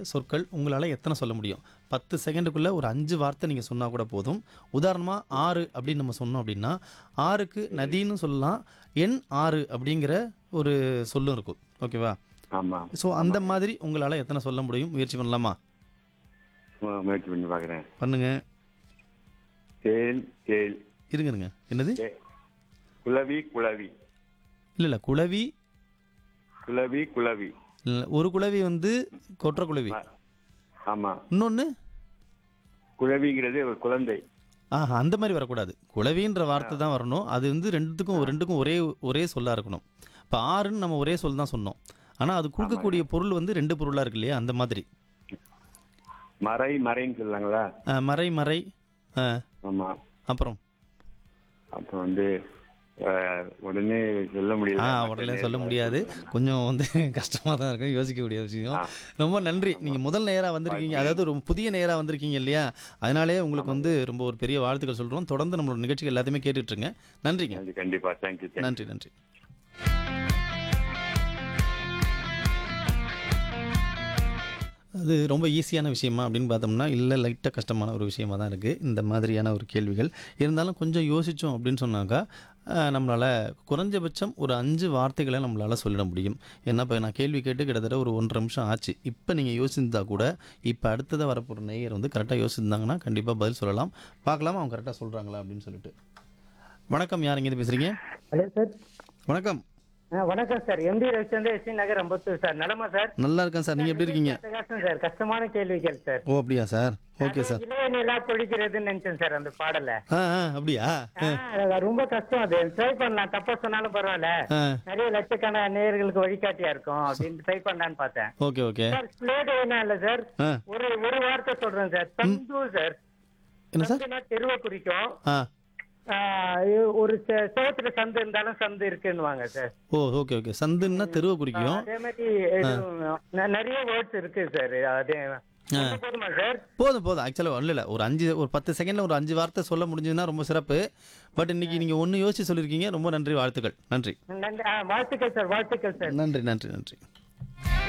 சொற்கள் உங்களால் எத்தனை சொல்ல முடியும் பத்து செகண்டுக்குள்ளே ஒரு அஞ்சு வார்த்தை நீங்கள் சொன்னால் கூட போதும் உதாரணமாக ஆறு அப்படின்னு நம்ம சொன்னோம் அப்படின்னா ஆறுக்கு நதின்னு சொல்லலாம் எண் ஆறு அப்படிங்கிற ஒரு சொல்லும் இருக்கும் ஓகேவா ஆமா ஸோ அந்த மாதிரி உங்களால் எத்தனை சொல்ல முடியும் முயற்சி பண்ணலாமா மு- முயற்சி பண்ணி பாக்குறேன் பண்ணுங்க தேல் தேல் இருங்க இருங்க என்னது தே- குளவி குளவி இல்லை இல்லை குளவி குளவி குளவி இல்ல, ஒரு குளவி வந்து கொற்ற குளவி ஆ, ஆமா இன்னொன்று குளவிங்கிறது ஒரு குழந்தை ஆஹா அந்த மாதிரி வரக்கூடாது குளவின்ற வார்த்தை தான் வரணும் அது வந்து ரெண்டுத்துக்கும் ரெண்டுக்கும் ஒரே ஒரே சொல்லா இருக்கணும் இப்போ ஆறுன்னு நம்ம ஒரே சொல் தான் சொன்னோம் ஆனால் அது கொடுக்கக்கூடிய பொருள் வந்து ரெண்டு பொருளாக இருக்கு இல்லையா அந்த மாதிரி மறை மறைன்னு சொல்லுவாங்களா ஆ, மறை மறை ஆ, ஆமா அப்புறம் அப்புறம் வந்து ஆ, உடனே சொல்ல முடியல ஆ உடனே சொல்ல முடியாது கொஞ்சம் வந்து கஷ்டமாக தான் இருக்கும் யோசிக்கக்கூடிய விஷயம் ரொம்ப நன்றி நீங்கள் முதல் நேராக வந்திருக்கீங்க அதாவது ரொம்ப புதிய நேராக வந்திருக்கீங்க இல்லையா அதனாலே உங்களுக்கு வந்து ரொம்ப ஒரு பெரிய வாழ்த்துக்கள் சொல்கிறோம் தொடர்ந்து நம்மளோட நிகழ்ச்சிகள் எல்லாத்தையுமே கேட்டுட்ருங்க நன்றிங்க நன்றி கண்டிப்பா தேங்க்யூ நன்றி நன்றி அது ரொம்ப ஈஸியான விஷயமா அப்படின்னு பார்த்தோம்னா இல்லை லைட்டாக கஷ்டமான ஒரு விஷயமா தான் இருக்குது இந்த மாதிரியான ஒரு கேள்விகள் இருந்தாலும் கொஞ்சம் யோசித்தோம் அப்படின்னு சொன்னாக்கா நம்மளால் குறைஞ்சபட்சம் ஒரு அஞ்சு வார்த்தைகளை நம்மளால் சொல்லிட முடியும் ஏன்னா இப்போ நான் கேள்வி கேட்டு கிட்டத்தட்ட ஒரு ஒன்றரை நிமிஷம் ஆச்சு இப்போ நீங்கள் யோசிச்சிருந்தா கூட இப்போ அடுத்ததாக வரப்போகிற நேயர் வந்து கரெக்டாக யோசிச்சிருந்தாங்கன்னா கண்டிப்பாக பதில் சொல்லலாம் பார்க்கலாம் அவங்க கரெக்டாக சொல்கிறாங்களா அப்படின்னு சொல்லிட்டு வணக்கம் யார் இங்கேருந்து பேசுகிறீங்க ஹலோ சார் வணக்கம் ஆ, வணக்கம் sir MD Ravichandra SC Nagar Ambattur sir நலமா சார் நல்லா இருக்கேன் சார் நீங்கள் எப்படி இருக்கீங்க கஷ்டம் சார் கஷ்டமான கேள்விகள் சார் ஓ அப்படியா சார் ஓகே சார் இளைய நிலா பொழிக்கிறதுன்னு நினைச்சேன் சார் அந்த பாடல ஆ ஆ அப்படியா ஆ, அது ரொம்ப கஷ்டம் அது ட்ரை பண்ணலாம் தப்பா சொன்னாலும் பரவாயில்ல ஆ நிறைய லட்சக்கணக்கான நேயர்களுக்கு வழிகாட்டியா இருக்கும் அப்படின்னு ட்ரை பண்ணலான்னு பார்த்தேன் ஓகே ஓகே சார் ஸ்லேட் என்ன இல்ல சார் ஆ ஒரு ஒரு வார்த்தை சொல்றேன் சார் சந்து சார் என்ன சார் சந்துனா தெருவை குறிக்கும் ஆ ஆ, இது ஒரு செ- செவத்துல சந்து இருந்தாலும் சந்து இருக்குன்னுவாங்க சார் ஓ ஓகே ஓகே சந்துன்னா தெருவை குறிக்கும் அதே மாதிரி இது, ந- நிறைய வேர்ட்ஸ் இருக்கு சார் அதே சொல்ல போதுமா சார் போதும் போதும் ஆக்சுவலாக இல்லை இல்லை ஒரு அஞ்சு ஒரு பத்து செகண்டில் ஒரு அஞ்சு வார்த்தை சொல்ல முடிஞ்சதுன்னா ரொம்ப சிறப்பு பட் இன்னைக்கு நீங்கள் ஒன்று யோசிச்சு சொல்லியிருக்கீங்க ரொம்ப நன்றி வாழ்த்துக்கள் நன்றி நன்றி ஆ, வாழ்த்துக்கள் சார் வாழ்த்துக்கள் சார் நன்றி நன்றி நன்றி